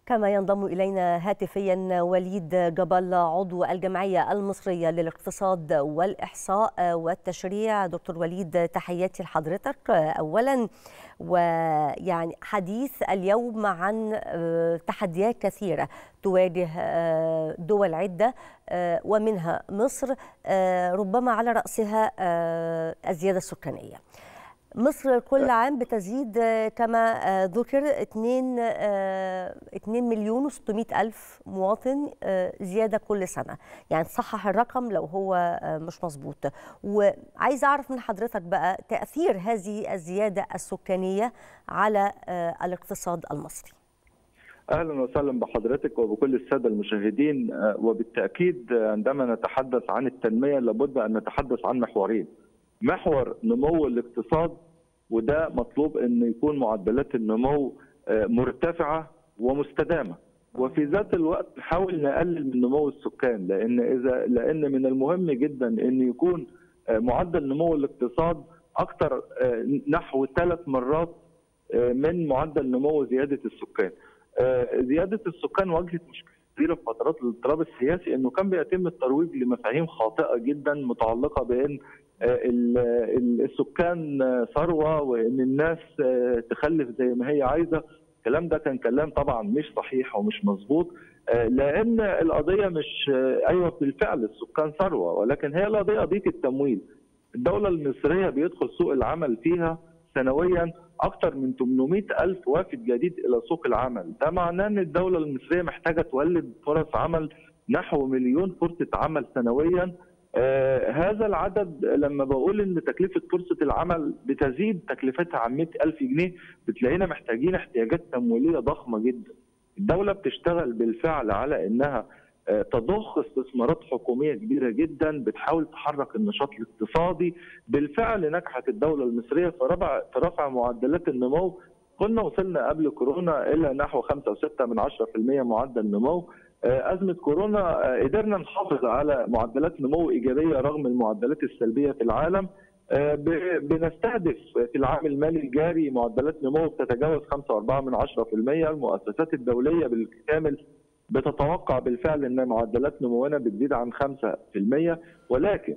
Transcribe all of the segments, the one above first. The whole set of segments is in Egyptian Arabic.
كما ينضم إلينا هاتفيا وليد جبل عضو الجمعية المصرية للاقتصاد والإحصاء والتشريع دكتور وليد تحياتي لحضرتك أولا ويعني حديث اليوم عن تحديات كثيرة تواجه دول عدة ومنها مصر ربما على رأسها الزيادة السكانية مصر كل عام بتزيد كما ذكر 2 2 مليون و600 الف مواطن زياده كل سنه يعني تصحح الرقم لو هو مش مظبوط وعايز اعرف من حضرتك بقى تاثير هذه الزياده السكانيه على الاقتصاد المصري اهلا وسهلا بحضرتك وبكل الساده المشاهدين وبالتاكيد عندما نتحدث عن التنميه لابد ان نتحدث عن محورين محور نمو الاقتصاد وده مطلوب ان يكون معدلات النمو مرتفعه ومستدامه وفي ذات الوقت نحاول نقلل من نمو السكان لان اذا لان من المهم جدا ان يكون معدل نمو الاقتصاد اكثر نحو ثلاث مرات من معدل نمو زياده السكان. زياده السكان واجهت مشكله كبيره في فترات الاضطراب السياسي انه كان بيتم الترويج لمفاهيم خاطئه جدا متعلقه بان السكان ثروه وان الناس تخلف زي ما هي عايزه الكلام ده كان كلام طبعا مش صحيح ومش مظبوط لان القضيه مش ايوه بالفعل السكان ثروه ولكن هي القضيه قضيه التمويل الدوله المصريه بيدخل سوق العمل فيها سنويا اكثر من 800 الف وافد جديد الى سوق العمل ده معناه ان الدوله المصريه محتاجه تولد فرص عمل نحو مليون فرصه عمل سنويا آه هذا العدد لما بقول ان تكلفه فرصه العمل بتزيد تكلفتها عن 100 الف جنيه بتلاقينا محتاجين احتياجات تمويليه ضخمه جدا الدوله بتشتغل بالفعل على انها آه تضخ استثمارات حكوميه كبيره جدا بتحاول تحرك النشاط الاقتصادي بالفعل نجحت الدوله المصريه في رفع في رفع معدلات النمو كنا وصلنا قبل كورونا الى نحو 5.6 من 10% معدل نمو أزمة كورونا قدرنا نحافظ على معدلات نمو إيجابية رغم المعدلات السلبية في العالم بنستهدف في العام المالي الجاري معدلات نمو بتتجاوز 5.4 من 10% المؤسسات الدولية بالكامل بتتوقع بالفعل أن معدلات نمونا بتزيد عن 5% ولكن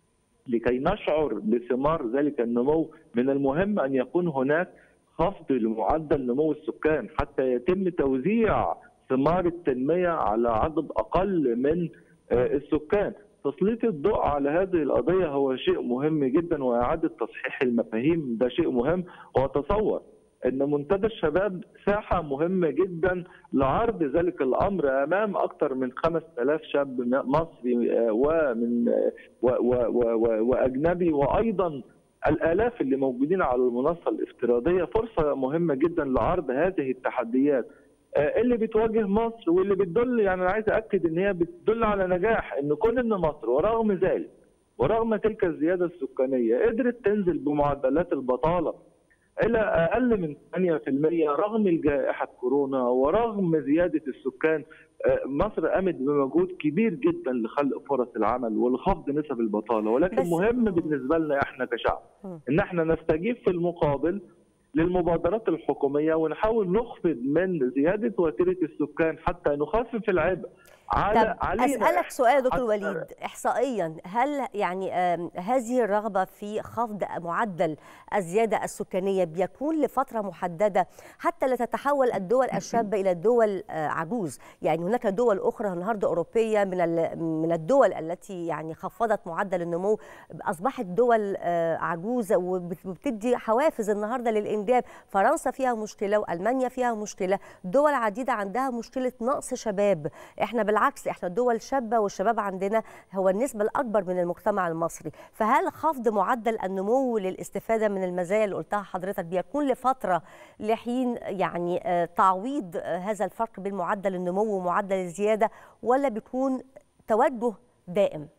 لكي نشعر بثمار ذلك النمو من المهم أن يكون هناك خفض لمعدل نمو السكان حتى يتم توزيع ثمار التنمية على عدد أقل من السكان تسليط الضوء على هذه القضية هو شيء مهم جدا وإعادة تصحيح المفاهيم ده شيء مهم وأتصور أن منتدى الشباب ساحة مهمة جدا لعرض ذلك الأمر أمام أكثر من 5000 شاب مصري ومن و و و وأجنبي وأيضا الآلاف اللي موجودين على المنصة الافتراضية فرصة مهمة جدا لعرض هذه التحديات اللي بتواجه مصر واللي بتدل يعني انا عايز اكد ان هي بتدل على نجاح ان كون ان مصر ورغم ذلك ورغم تلك الزياده السكانيه قدرت تنزل بمعدلات البطاله الى اقل من 8% رغم جائحه كورونا ورغم زياده السكان مصر قامت بمجهود كبير جدا لخلق فرص العمل ولخفض نسب البطاله ولكن مهم بالنسبه لنا احنا كشعب ان احنا نستجيب في المقابل للمبادرات الحكوميه ونحاول نخفض من زياده وتيره السكان حتى نخفف العبء على طب اسالك سؤال دكتور وليد احصائيا هل يعني هذه الرغبه في خفض معدل الزياده السكانيه بيكون لفتره محدده حتى لا تتحول الدول الشابه الى دول عجوز يعني هناك دول اخرى النهارده اوروبيه من من الدول التي يعني خفضت معدل النمو اصبحت دول عجوز وبتدي حوافز النهارده للانجاب فرنسا فيها مشكله والمانيا فيها مشكله دول عديده عندها مشكله نقص شباب احنا بالعكس احنا دول شابه والشباب عندنا هو النسبه الاكبر من المجتمع المصري فهل خفض معدل النمو للاستفاده من المزايا اللي قلتها حضرتك بيكون لفتره لحين يعني تعويض هذا الفرق بين معدل النمو ومعدل الزياده ولا بيكون توجه دائم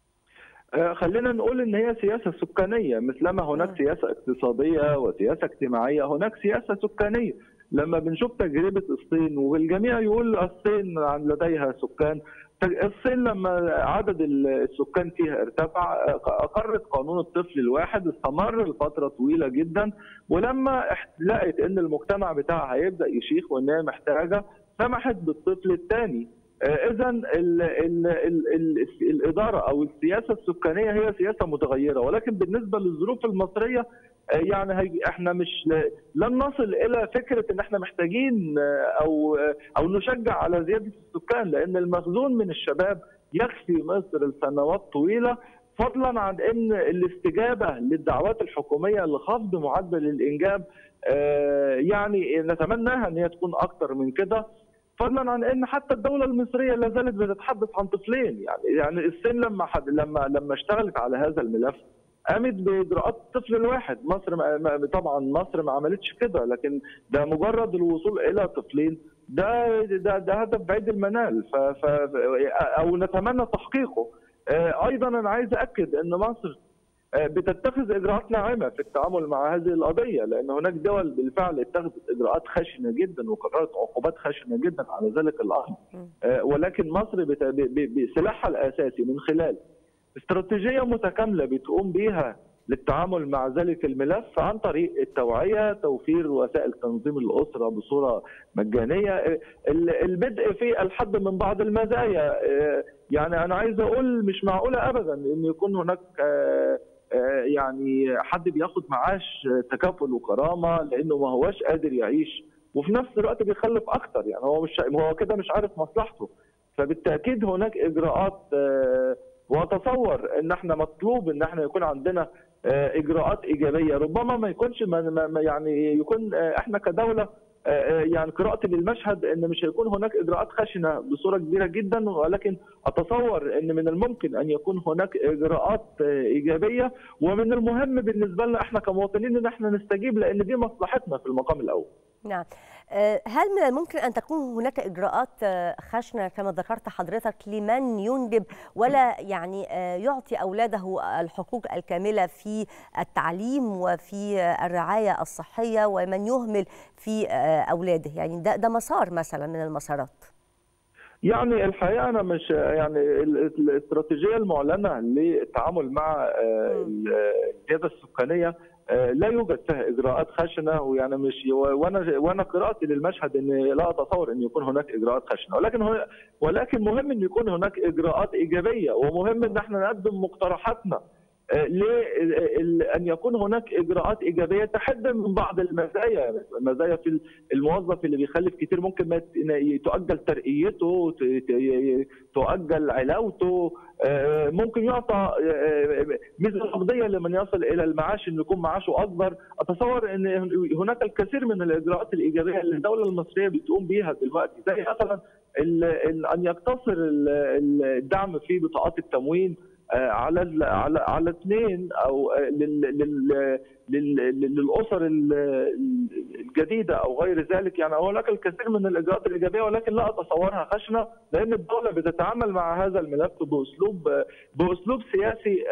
خلينا نقول ان هي سياسه سكانيه مثلما هناك سياسه اقتصاديه وسياسه اجتماعيه هناك سياسه سكانيه لما بنشوف تجربه الصين والجميع يقول الصين لديها سكان الصين لما عدد السكان فيها ارتفع اقرت قانون الطفل الواحد استمر لفتره طويله جدا ولما لقت ان المجتمع بتاعها هيبدا يشيخ وان هي محتاجه سمحت بالطفل الثاني اذا الاداره او السياسه السكانيه هي سياسه متغيره ولكن بالنسبه للظروف المصريه يعني احنا مش لن نصل الى فكره ان احنا محتاجين او او نشجع على زياده السكان لان المخزون من الشباب يكفي مصر لسنوات طويله فضلا عن ان الاستجابه للدعوات الحكوميه لخفض معدل الانجاب يعني نتمناها ان هي تكون اكثر من كده فضلا عن ان حتى الدوله المصريه لا زالت بتتحدث عن طفلين يعني يعني الصين لما حد لما لما اشتغلت على هذا الملف قامت باجراءات الطفل الواحد مصر ما طبعا مصر ما عملتش كده لكن ده مجرد الوصول الى طفلين ده ده, ده هدف بعيد المنال ف, ف او نتمنى تحقيقه ايضا انا عايز اكد ان مصر بتتخذ اجراءات ناعمه في التعامل مع هذه القضيه لان هناك دول بالفعل اتخذت اجراءات خشنه جدا وقررت عقوبات خشنه جدا على ذلك الامر ولكن مصر بسلاحها الاساسي من خلال استراتيجيه متكامله بتقوم بها للتعامل مع ذلك الملف عن طريق التوعيه، توفير وسائل تنظيم الاسره بصوره مجانيه، البدء في الحد من بعض المزايا، يعني انا عايز اقول مش معقوله ابدا ان يكون هناك يعني حد بياخد معاش تكافل وكرامه لانه ما هواش قادر يعيش وفي نفس الوقت بيخلف اكتر يعني هو مش هو كده مش عارف مصلحته فبالتاكيد هناك اجراءات واتصور ان احنا مطلوب ان احنا يكون عندنا اجراءات ايجابيه ربما ما يكونش ما يعني يكون احنا كدوله يعني قراءتي للمشهد ان مش هيكون هناك اجراءات خشنه بصوره كبيره جدا ولكن اتصور ان من الممكن ان يكون هناك اجراءات ايجابيه ومن المهم بالنسبه لنا احنا كمواطنين ان احنا نستجيب لان دي مصلحتنا في المقام الاول. نعم. هل من الممكن ان تكون هناك اجراءات خشنه كما ذكرت حضرتك لمن ينجب ولا يعني يعطي اولاده الحقوق الكامله في التعليم وفي الرعايه الصحيه ومن يهمل في اولاده يعني ده ده مسار مثلا من المسارات يعني الحقيقه انا مش يعني الاستراتيجيه المعلنه للتعامل مع الزياده السكانيه لا يوجد فيها اجراءات خشنه ويعني مش وانا وانا قراءتي للمشهد ان لا اتصور ان يكون هناك اجراءات خشنه ولكن هو ولكن مهم ان يكون هناك اجراءات ايجابيه ومهم ان احنا نقدم مقترحاتنا لان يكون هناك اجراءات ايجابيه تحد من بعض المزايا مزايا في الموظف اللي بيخلف كتير ممكن ما تؤجل ترقيته تؤجل علاوته ممكن يعطى ميزه نقديه لمن يصل الى المعاش انه يكون معاشه اكبر اتصور ان هناك الكثير من الاجراءات الايجابيه اللي الدوله المصريه بتقوم بيها دلوقتي زي مثلا ان يقتصر الدعم في بطاقات التموين على على على اثنين او لل لل للاسر الجديده او غير ذلك يعني هناك الكثير من الاجراءات الايجابيه ولكن لا اتصورها خشنه لان الدوله بتتعامل مع هذا الملف باسلوب باسلوب سياسي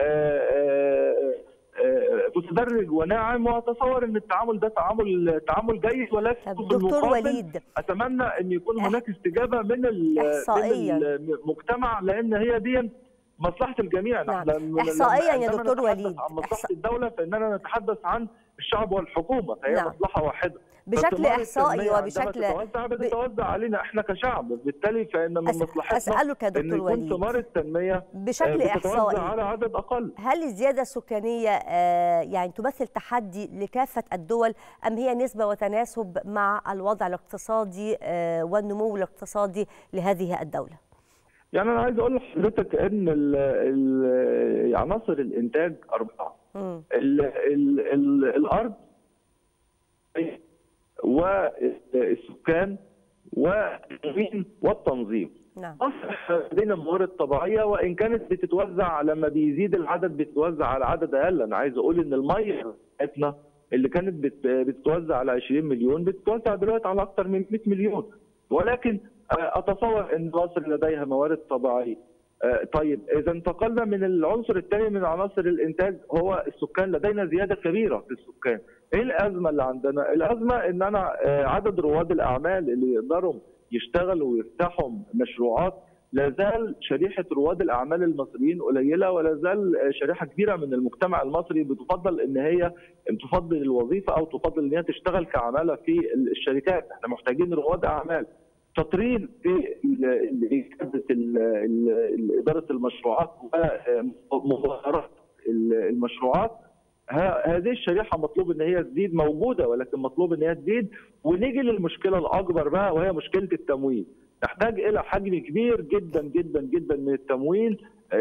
متدرج وناعم واتصور ان التعامل ده تعامل تعامل جيد ولكن دكتور وليد اتمنى ان يكون هناك استجابه من من المجتمع لان هي دي مصلحه الجميع نعم. احصائيا يا دكتور وليد عن مصلحه الدوله فاننا نتحدث عن الشعب والحكومه فهي نعم. مصلحه واحده بشكل احصائي وبشكل بتتوزع بتتوزع علينا احنا كشعب بالتالي فان من أس... مصلحتنا اسالك يا دكتور ان يكون وليد ثمار التنميه بشكل احصائي على عدد اقل هل الزياده السكانيه يعني تمثل تحدي لكافه الدول ام هي نسبه وتناسب مع الوضع الاقتصادي والنمو الاقتصادي لهذه الدوله؟ يعني انا عايز اقول لحضرتك ان ال ال عناصر الانتاج اربعه ال ال ال الارض والسكان والتموين والتنظيم نعم مصر لدينا موارد طبيعيه وان كانت بتتوزع لما بيزيد العدد بتتوزع على عدد اقل انا عايز اقول ان الميه بتاعتنا اللي كانت بتتوزع على 20 مليون بتتوزع دلوقتي على اكثر من 100 مليون ولكن اتصور ان مصر لديها موارد طبيعيه طيب اذا انتقلنا من العنصر الثاني من عناصر الانتاج هو السكان لدينا زياده كبيره في السكان ايه الازمه اللي عندنا الازمه ان انا عدد رواد الاعمال اللي يقدروا يشتغلوا ويفتحوا مشروعات لا زال شريحه رواد الاعمال المصريين قليله ولا زال شريحه كبيره من المجتمع المصري بتفضل ان هي تفضل الوظيفه او تفضل ان هي تشتغل كعماله في الشركات احنا محتاجين رواد اعمال شاطرين في اداره المشروعات ومظاهرات المشروعات هذه الشريحه مطلوب ان هي تزيد موجوده ولكن مطلوب ان هي تزيد ونيجي للمشكله الاكبر بقى وهي مشكله التمويل نحتاج الى حجم كبير جدا جدا جدا من التمويل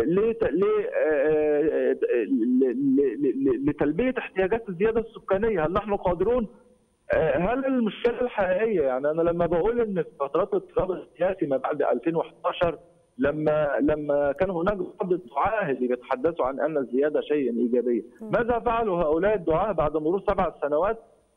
لتلبيه احتياجات الزياده السكانيه هل نحن قادرون هل المشكله الحقيقيه يعني انا لما بقول ان في فترات الاضطراب السياسي ما بعد 2011 لما لما كان هناك بعض الدعاه اللي بيتحدثوا عن ان الزياده شيء ايجابي، ماذا فعلوا هؤلاء الدعاه بعد مرور سبع سنوات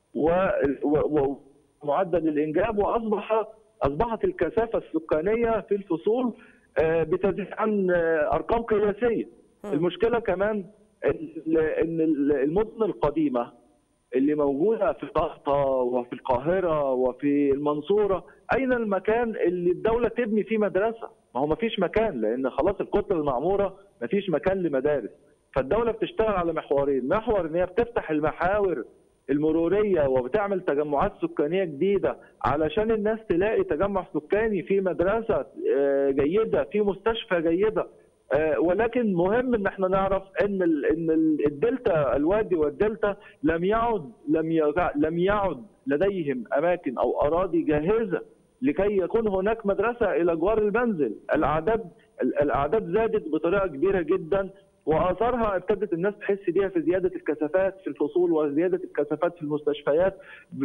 ومعدل الانجاب واصبح اصبحت الكثافه السكانيه في الفصول بتزيد عن ارقام قياسيه. المشكله كمان ان المدن القديمه اللي موجوده في طهطا وفي القاهره وفي المنصوره اين المكان اللي الدوله تبني فيه مدرسه؟ ما هو ما فيش مكان لان خلاص الكتله المعموره ما فيش مكان لمدارس فالدوله بتشتغل على محورين محور ان هي بتفتح المحاور المروريه وبتعمل تجمعات سكانيه جديده علشان الناس تلاقي تجمع سكاني في مدرسه جيده في مستشفى جيده ولكن مهم ان احنا نعرف ان ان الدلتا الوادي والدلتا لم يعد لم لم يعد لديهم اماكن او اراضي جاهزه لكي يكون هناك مدرسه الى جوار المنزل، الاعداد الاعداد زادت بطريقه كبيره جدا واثارها ابتدت الناس تحس بيها في زياده الكثافات في الفصول وزياده الكثافات في المستشفيات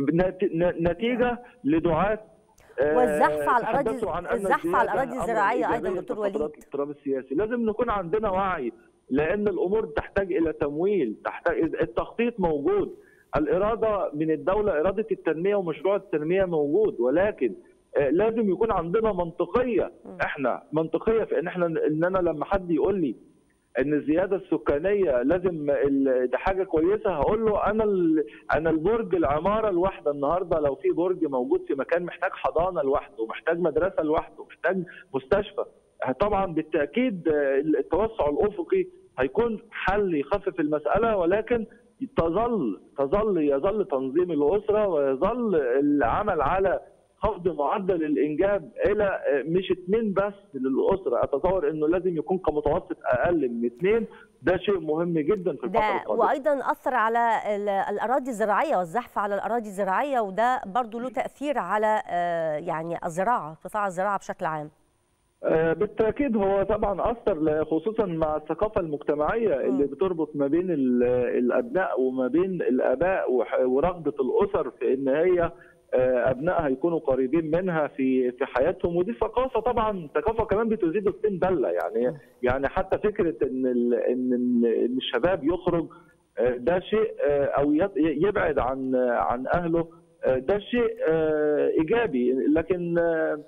نتيجه لدعاه والزحف على الاراضي الزحف على الاراضي الزراعيه ايضا دكتور وليد الاضطراب السياسي لازم نكون عندنا وعي لان الامور تحتاج الى تمويل تحتاج التخطيط موجود الاراده من الدوله اراده التنميه ومشروع التنميه موجود ولكن لازم يكون عندنا منطقيه احنا منطقيه في ان احنا ان انا لما حد يقول لي ان الزياده السكانيه لازم ده حاجه كويسه هقول له انا انا البرج العماره الواحده النهارده لو في برج موجود في مكان محتاج حضانه لوحده محتاج مدرسه لوحده محتاج مستشفى طبعا بالتاكيد التوسع الافقي هيكون حل يخفف المساله ولكن تظل تظل يظل تنظيم الاسره ويظل العمل على خفض معدل الانجاب الى مش اثنين بس للاسره اتصور انه لازم يكون كمتوسط اقل من اثنين ده شيء مهم جدا في الفتره القادمه وايضا اثر على الاراضي الزراعيه والزحف على الاراضي الزراعيه وده برضه له تاثير على يعني الزراعه قطاع الزراعه بشكل عام بالتاكيد هو طبعا اثر خصوصا مع الثقافه المجتمعيه اللي بتربط ما بين الابناء وما بين الاباء ورغبه الاسر في ان هي ابنائها يكونوا قريبين منها في في حياتهم ودي ثقافه طبعا ثقافه كمان بتزيد الطين بله يعني يعني حتى فكره ان ان ان الشباب يخرج ده شيء او يبعد عن عن اهله ده شيء ايجابي لكن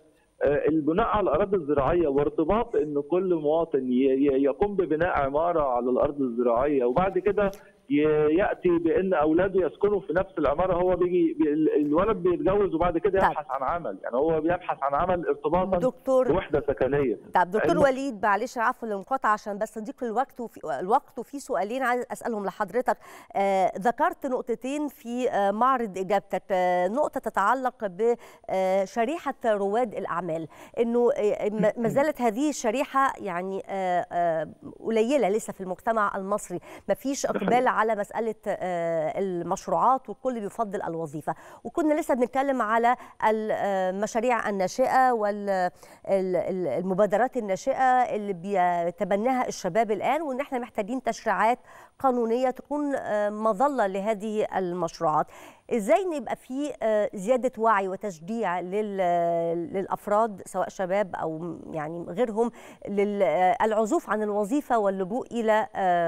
البناء على الاراضي الزراعيه وارتباط ان كل مواطن يقوم ببناء عماره على الارض الزراعيه وبعد كده ياتي بان اولاده يسكنوا في نفس العماره هو بيجي الولد بيتجوز وبعد كده يبحث عن عمل يعني هو بيبحث عن عمل ارتباطا دكتور بوحده سكنيه طب دكتور وليد معلش عفوا للمقاطعه عشان بس نضيق الوقت وفي الوقت وفي سؤالين عايز اسالهم لحضرتك آه ذكرت نقطتين في آه معرض اجابتك آه نقطه تتعلق بشريحه رواد الاعمال انه آه ما زالت هذه الشريحه يعني آه آه قليله لسه في المجتمع المصري ما فيش اقبال على مساله المشروعات والكل بيفضل الوظيفه وكنا لسه بنتكلم على المشاريع الناشئه والمبادرات الناشئه اللي بيتبناها الشباب الان وان احنا محتاجين تشريعات قانونيه تكون مظله لهذه المشروعات ازاي نبقى في زياده وعي وتشجيع للافراد سواء شباب او يعني غيرهم للعزوف عن الوظيفه واللجوء الى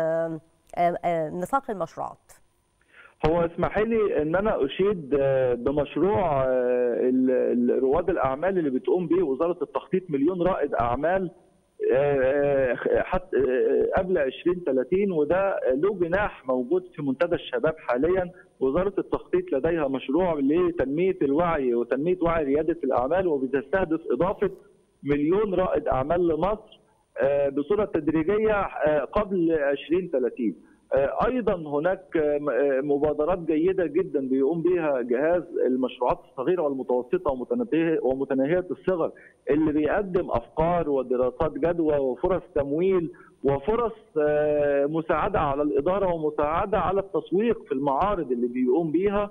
نطاق المشروعات هو اسمحي لي ان انا اشيد بمشروع رواد الاعمال اللي بتقوم به وزاره التخطيط مليون رائد اعمال حتى قبل 2030 وده له جناح موجود في منتدى الشباب حاليا وزاره التخطيط لديها مشروع لتنميه الوعي وتنميه وعي رياده الاعمال وبتستهدف اضافه مليون رائد اعمال لمصر بصوره تدريجيه قبل 2030 ايضا هناك مبادرات جيده جدا بيقوم بها جهاز المشروعات الصغيره والمتوسطه ومتناهيه الصغر اللي بيقدم افكار ودراسات جدوى وفرص تمويل وفرص مساعده على الاداره ومساعده على التسويق في المعارض اللي بيقوم بيها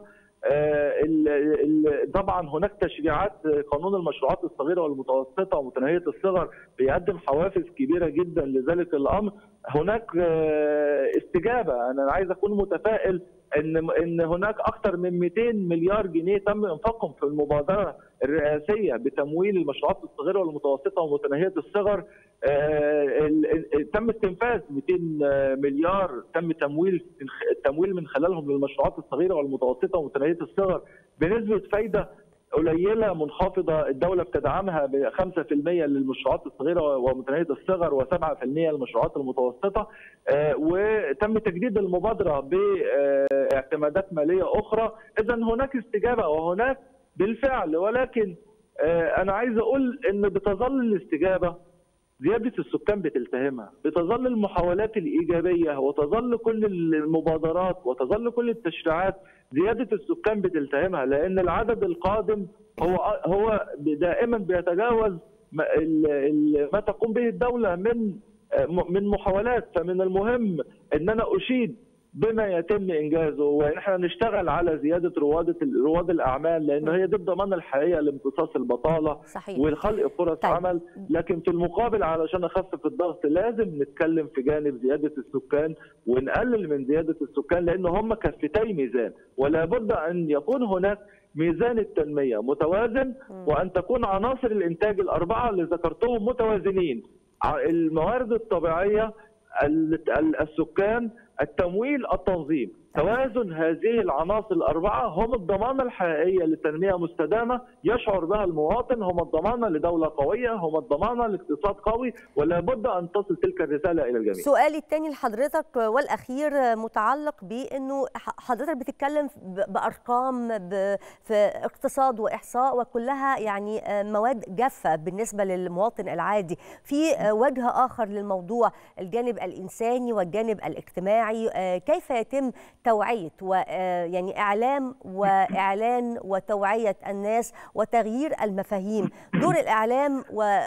طبعا هناك تشريعات قانون المشروعات الصغيره والمتوسطه ومتناهيه الصغر بيقدم حوافز كبيره جدا لذلك الامر هناك استجابه انا عايز اكون متفائل ان ان هناك اكثر من 200 مليار جنيه تم انفاقهم في المبادره الرئاسيه بتمويل المشروعات الصغيره والمتوسطه ومتناهيه الصغر تم استنفاذ 200 مليار تم تمويل التمويل من خلالهم للمشروعات الصغيره والمتوسطه ومتناهيه الصغر بنسبه فايده قليله منخفضه الدوله بتدعمها ب 5% للمشروعات الصغيره ومتناهيه الصغر و7% للمشروعات المتوسطه وتم تجديد المبادره باعتمادات ماليه اخرى اذا هناك استجابه وهناك بالفعل ولكن انا عايز اقول ان بتظل الاستجابه زيادة السكان بتلتهمها بتظل المحاولات الإيجابية وتظل كل المبادرات وتظل كل التشريعات زيادة السكان بتلتهمها لأن العدد القادم هو هو دائما بيتجاوز ما تقوم به الدولة من من محاولات فمن المهم ان انا اشيد بما يتم انجازه ونحن نشتغل على زياده رواد رواد الاعمال لان هي دي الضمانه الحقيقيه لامتصاص البطاله صحيح. والخلق فرص طيب. عمل لكن في المقابل علشان اخفف الضغط لازم نتكلم في جانب زياده السكان ونقلل من زياده السكان لان هم كفتي ميزان ولا بد ان يكون هناك ميزان التنميه متوازن وان تكون عناصر الانتاج الاربعه اللي ذكرتهم متوازنين الموارد الطبيعيه السكان التمويل التنظيم توازن هذه العناصر الأربعة هم الضمانة الحقيقية لتنمية مستدامة يشعر بها المواطن هم الضمانة لدولة قوية هم الضمانة لاقتصاد قوي ولا بد أن تصل تلك الرسالة إلى الجميع سؤالي الثاني لحضرتك والأخير متعلق بأنه حضرتك بتتكلم بأرقام في اقتصاد وإحصاء وكلها يعني مواد جافة بالنسبة للمواطن العادي في وجه آخر للموضوع الجانب الإنساني والجانب الاجتماعي كيف يتم توعيه ويعني اعلام واعلان وتوعيه الناس وتغيير المفاهيم دور الاعلام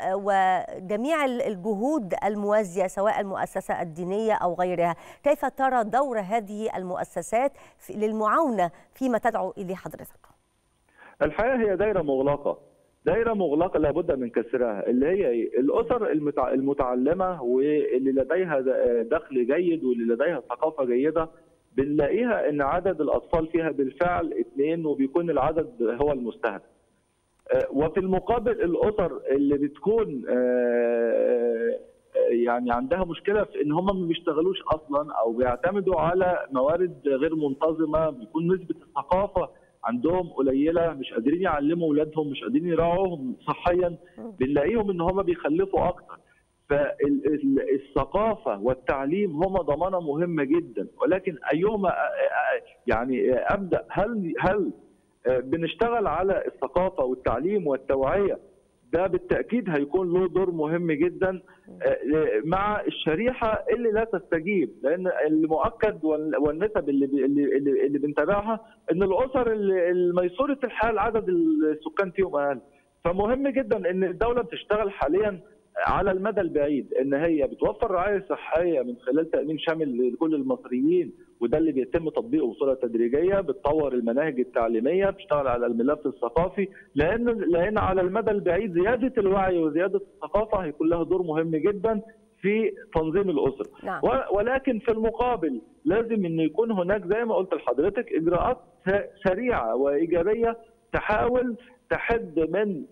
وجميع الجهود الموازيه سواء المؤسسه الدينيه او غيرها كيف ترى دور هذه المؤسسات للمعاونه فيما تدعو اليه حضرتك الحقيقه هي دايره مغلقه دايره مغلقه لابد من كسرها اللي هي الاسر المتعلمه واللي لديها دخل جيد واللي لديها ثقافه جيده بنلاقيها ان عدد الاطفال فيها بالفعل اثنين وبيكون العدد هو المستهدف. وفي المقابل الاسر اللي بتكون يعني عندها مشكله في ان هم ما بيشتغلوش اصلا او بيعتمدوا على موارد غير منتظمه بيكون نسبه الثقافه عندهم قليله مش قادرين يعلموا اولادهم مش قادرين يراعوهم صحيا بنلاقيهم ان هم بيخلفوا اكتر فالثقافه والتعليم هما ضمانه مهمه جدا ولكن ايهما يعني ابدا هل هل بنشتغل على الثقافه والتعليم والتوعيه ده بالتاكيد هيكون له دور مهم جدا مع الشريحه اللي لا تستجيب لان المؤكد والنسب اللي اللي, اللي بنتابعها ان الاسر اللي ميسوره الحال عدد السكان فيهم اقل فمهم جدا ان الدوله بتشتغل حاليا على المدى البعيد ان هي بتوفر رعايه صحيه من خلال تامين شامل لكل المصريين وده اللي بيتم تطبيقه بصوره تدريجيه بتطور المناهج التعليميه بتشتغل على الملف الثقافي لان لان على المدى البعيد زياده الوعي وزياده الثقافه هيكون لها دور مهم جدا في تنظيم الاسره نعم. ولكن في المقابل لازم ان يكون هناك زي ما قلت لحضرتك اجراءات سريعه وايجابيه تحاول تحد من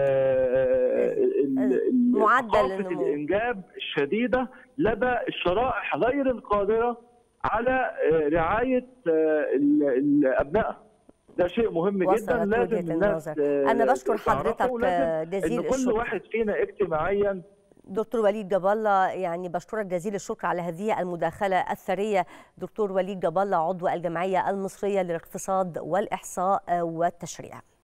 معدل الانجاب الشديده لدى الشرائح غير القادره على رعايه الابناء ده شيء مهم جدا لازم الناس انا بشكر حضرتك جزيل إن كل واحد فينا اجتماعيا دكتور وليد جاب الله يعني بشكرك جزيل الشكر على هذه المداخله الثريه دكتور وليد جاب الله عضو الجمعيه المصريه للاقتصاد والاحصاء والتشريع